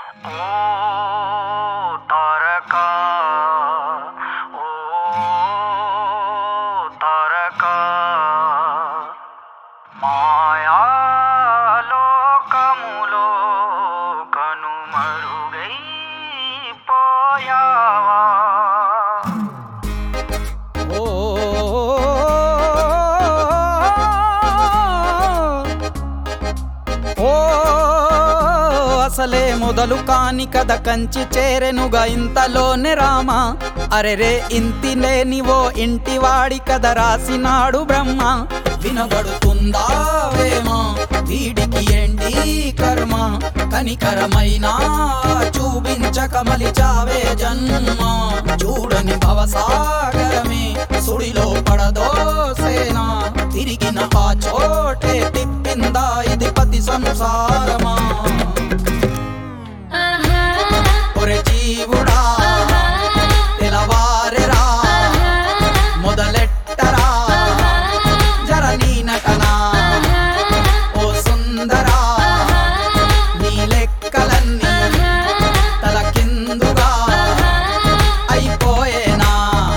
ఓ తారక ఓ తారక మాయాలోకములో కనుమరుగై పోయావా ఓ ఓ అసలే మొదలు కాని కథ కంచి చేరెనుగా ఇంతలోనే రామ అరెరే ఇంతి లేనివో ఇంటి వాడి కథ రాసినాడు బ్రహ్మ వినబడుతుందా వేమ వీడికి ఏంటి కర్మ కనికరమైనా చూపించక మలిచావే జన్మ చూడని భవసాగరమే సుడిలో పడదో సేనా తిరిగిన ఆ చోటే తిప్పిందా ఇది పతి సంసారమా ఒరే జీవుడా తెలవారెరా మొదలెట్టరా జర నీ నటనా ఓ సుందరా నీ లెక్కలన్నీ తల కిందుగా అయిపోయేనా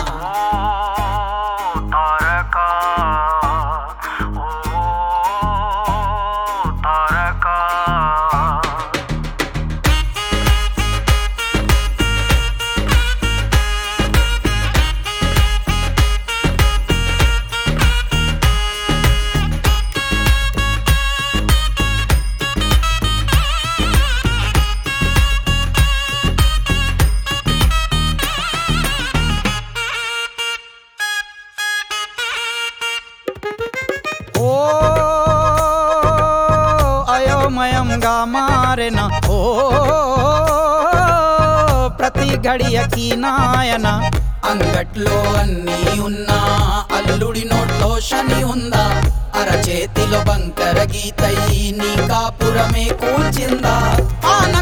తారక ఓ తారక ఓ అయోమయంగా మారెన ఓ ప్రతి గడియకి నాయన అంగట్లో అన్నీ ఉన్నా అల్లుడి నోట్లో శని ఉందా అరచేతిలో బంకర గీతయి నీ కాపురమే కూల్చిందా ఆ